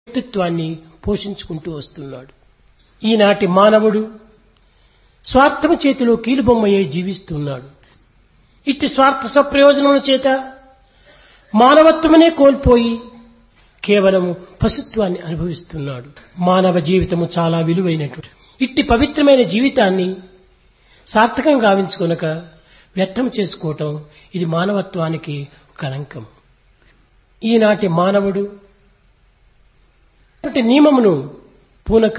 వ్యక్తిత్వాన్ని పోషించుకుంటూ వస్తున్నాడు ఈనాటి మానవుడు స్వార్థము చేతిలో కీలుబొమ్మయ్యే జీవిస్తున్నాడు ఇట్టి స్వార్థ స్వప్రయోజనముల చేత మానవత్వమనే కోల్పోయి కేవలము పశుత్వాన్ని అనుభవిస్తున్నాడు మానవ జీవితము చాలా విలువైనటువంటి ఇట్టి పవిత్రమైన జీవితాన్ని సార్థకం గావించుకొనక వ్యర్థం చేసుకోవటం ఇది మానవత్వానికి కలంకం ఈనాటి మానవుడు నియమమును పూనక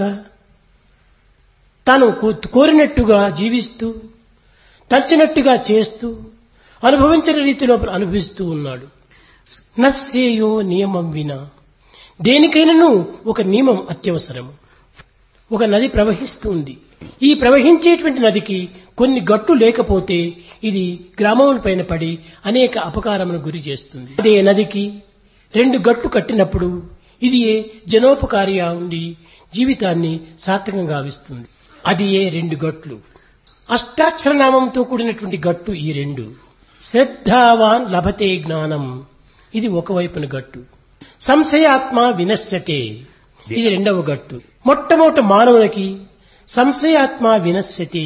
తాను కోరినట్టుగా జీవిస్తూ తచ్చినట్టుగా చేస్తూ అనుభవించిన రీతిలో అనుభవిస్తూ ఉన్నాడు నశ్రేయో నియమం వినా దేనికైనాను ఒక నియమం అత్యవసరము ఒక నది ప్రవహిస్తుంది ఈ ప్రవహించేటువంటి నదికి కొన్ని గట్టు లేకపోతే ఇది గ్రామముల పైన పడి అనేక అపకారమును గురి చేస్తుంది అదే నదికి రెండు గట్టు కట్టినప్పుడు ఇది ఏ జనోపకారిగా ఉండి జీవితాన్ని సార్థకంగా గావిస్తుంది అది ఏ రెండు గట్లు అష్టాక్షర నామంతో కూడినటువంటి గట్టు ఈ రెండు శ్రద్ధావాన్ లభతే జ్ఞానం ఇది ఒకవైపున గట్టు సంశయాత్మ వినశ్యతే ఇది రెండవ గట్టు మొట్టమొదటి మానవునికి సంశయాత్మ వినశ్యతే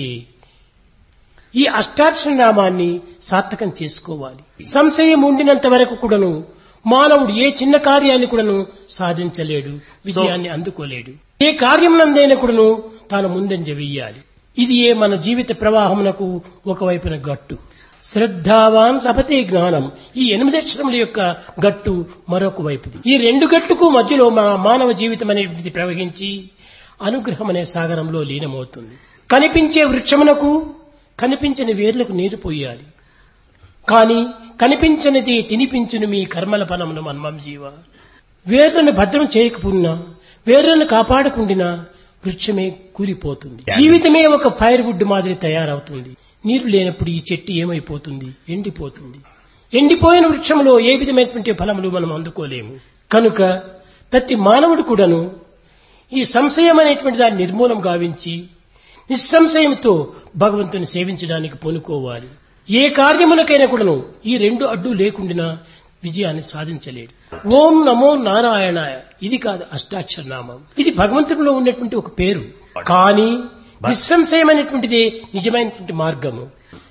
ఈ అష్టాక్షర నామాన్ని సార్థకం చేసుకోవాలి సంశయం ఉండినంత వరకు కూడాను మానవుడు ఏ చిన్న కార్యాన్ని కూడాను సాధించలేడు విజయాన్ని అందుకోలేడు ఏ కార్యమునందైనా కూడాను తాను ముందంజ వెయ్యాలి ఇది ఏ మన జీవిత ప్రవాహమునకు ఒకవైపున గట్టు శ్రద్ధావాన్ లభతే జ్ఞానం ఈ ఎనిమిది అక్షరముల యొక్క గట్టు మరొక వైపుది ఈ రెండు గట్టుకు మధ్యలో మన మానవ జీవితం అనేటువంటిది ప్రవహించి అనుగ్రహం అనే సాగరంలో లీనమవుతుంది కనిపించే వృక్షమునకు కనిపించని వేర్లకు నీరు పోయాలి కాని కనిపించనిది తినిపించును మీ కర్మల ఫలమును మన్మం జీవ వేర్లను భద్రం చేయకపోయినా వేర్లను కాపాడకుండినా వృక్షమే కూలిపోతుంది జీవితమే ఒక ఫైర్ వుడ్ మాదిరి తయారవుతుంది నీరు లేనప్పుడు ఈ చెట్టు ఏమైపోతుంది ఎండిపోతుంది ఎండిపోయిన వృక్షంలో ఏ విధమైనటువంటి ఫలములు మనం అందుకోలేము కనుక ప్రతి మానవుడు కూడాను ఈ సంశయం అనేటువంటి దాన్ని నిర్మూలం గావించి నిస్సంశయంతో భగవంతుని సేవించడానికి పూనుకోవాలి ఏ కార్యములకైనా కూడాను ఈ రెండు అడ్డు లేకుండా విజయాన్ని సాధించలేడు ఓం నమో నారాయణాయ ఇది కాదు అష్టాక్షర నామం ఇది భగవంతుడిలో ఉన్నటువంటి ఒక పేరు కానీ నిస్సంశయమైనటువంటిదే నిజమైనటువంటి మార్గము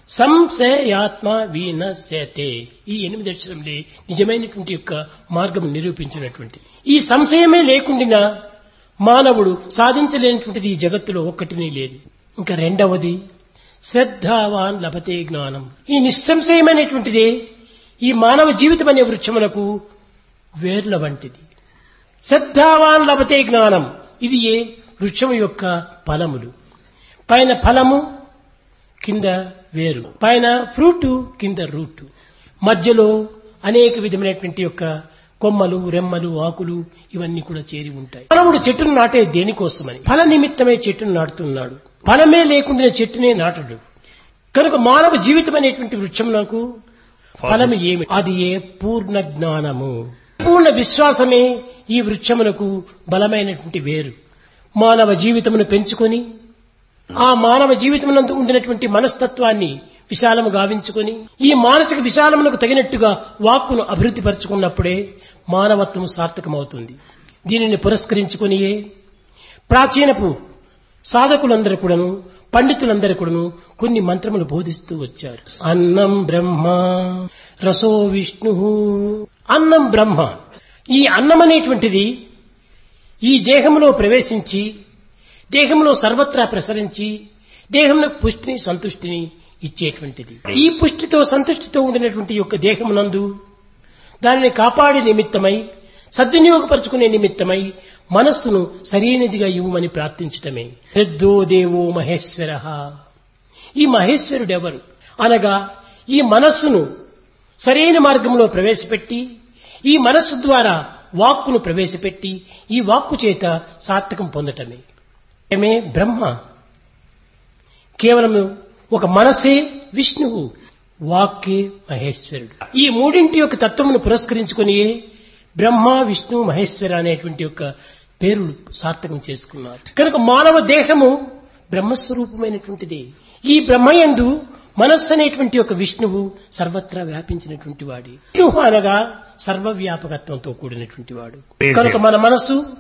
సంశయాత్మ వీనశతే ఈ ఎనిమిది అక్షరంలే నిజమైనటువంటి యొక్క మార్గం నిరూపించినటువంటి ఈ సంశయమే లేకుండా మానవుడు సాధించలేనటువంటిది ఈ జగత్తులో ఒక్కటినే లేదు ఇంకా రెండవది శ్రద్ధావాన్ లభతే జ్ఞానం ఈ నిస్సంశయమైనటువంటిదే ఈ మానవ జీవితం అనే వృక్షములకు వేర్ల వంటిది శ్రద్ధావాన్ లభతే జ్ఞానం ఇది ఏ వృక్షము యొక్క ఫలములు పైన ఫలము కింద వేరు పైన ఫ్రూట్ కింద రూట్ మధ్యలో అనేక విధమైనటువంటి యొక్క కొమ్మలు రెమ్మలు ఆకులు ఇవన్నీ కూడా చేరి ఉంటాయి మానవుడు చెట్టును నాటే దేనికోసమని ఫల నిమిత్తమే చెట్టును నాటుతున్నాడు ఫలమే లేకుండా చెట్టునే నాటడు కనుక మానవ జీవితం అనేటువంటి వృక్షమునకు ఫలము ఏమి అది ఏ పూర్ణ జ్ఞానము పూర్ణ విశ్వాసమే ఈ వృక్షమునకు బలమైనటువంటి వేరు మానవ జీవితమును పెంచుకొని ఆ మానవ జీవితమునందు ఉండినటువంటి మనస్తత్వాన్ని విశాలము గావించుకొని ఈ మానసిక విశాలమునకు తగినట్టుగా వాక్కును అభివృద్ధి పరుచుకున్నప్పుడే మానవత్వం సార్థకమవుతుంది దీనిని పురస్కరించుకునియే ప్రాచీనపు సాధకులందరూ కూడాను పండితులందరూ కూడాను కొన్ని మంత్రములు బోధిస్తూ వచ్చారు అన్నం బ్రహ్మ రసో విష్ణు అన్నం బ్రహ్మ ఈ అన్నం అనేటువంటిది ఈ దేహంలో ప్రవేశించి దేహంలో సర్వత్రా ప్రసరించి దేహంలో పుష్టిని సంతుష్టిని ఇచ్చేటువంటిది ఈ పుష్టితో సంతుష్టితో ఉండినటువంటి యొక్క దేహమునందు దానిని కాపాడే నిమిత్తమై సద్వినియోగపరుచుకునే నిమిత్తమై మనస్సును సరైనదిగా ఇవ్వమని ప్రార్థించటమే పెద్దో దేవో మహేశ్వర ఈ మహేశ్వరుడెవరు అనగా ఈ మనస్సును సరైన మార్గంలో ప్రవేశపెట్టి ఈ మనస్సు ద్వారా వాక్కును ప్రవేశపెట్టి ఈ వాక్కు చేత సార్థకం పొందటమే ఏమే బ్రహ్మ కేవలం ఒక మనసే విష్ణువు వాక్కే మహేశ్వరుడు ఈ మూడింటి యొక్క తత్వమును పురస్కరించుకుని బ్రహ్మ విష్ణు మహేశ్వర అనేటువంటి యొక్క పేరులు సార్థకం చేసుకున్నారు కనుక మానవ దేహము బ్రహ్మస్వరూపమైనటువంటిది ఈ బ్రహ్మయందు మనస్సు అనేటువంటి ఒక విష్ణువు సర్వత్రా వ్యాపించినటువంటి వాడి విష్ణువు అనగా సర్వవ్యాపకత్వంతో కూడినటువంటి వాడు కనుక మన మనస్సు